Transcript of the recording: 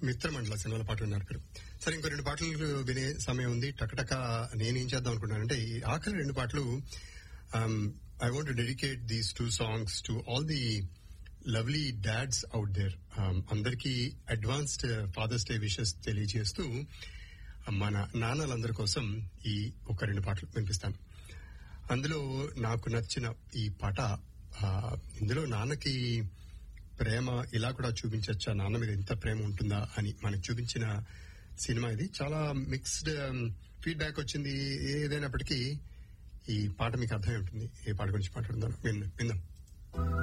మిత్రమండల సినిమాల పాట విన్నారు ఇక్కడ సరే ఇంకో రెండు పాటలు వినే సమయం ఉంది టకటక నేనేం చేద్దాం అనుకుంటున్నానంటే ఈ ఆఖరి రెండు పాటలు I want dedicate these two songs to all the lovely dads out there అందరికీ అడ్వాన్స్డ్ ఫాదర్స్ డే విషెస్ తెలియజేస్తూ మన నాన్నలందరి కోసం ఈ ఒక రెండు పాటలు వినిపిస్తాను అందులో నాకు నచ్చిన ఈ పాట ఆ, ఇందులో నాన్నకి ప్రేమ ఇలా కూడా చూపించచ్చా నాన్న మీద ఎంత ప్రేమ ఉంటుందా అని మనకు చూపించిన సినిమా ఇది చాలా మిక్స్డ్ ఫీడ్బ్యాక్ వచ్చింది ఏదైనప్పటికీ ఈ పాట మీకు అర్థమై ఉంటుంది ఏ పాట గురించి మాట్లాడుతాను విన్ విందాం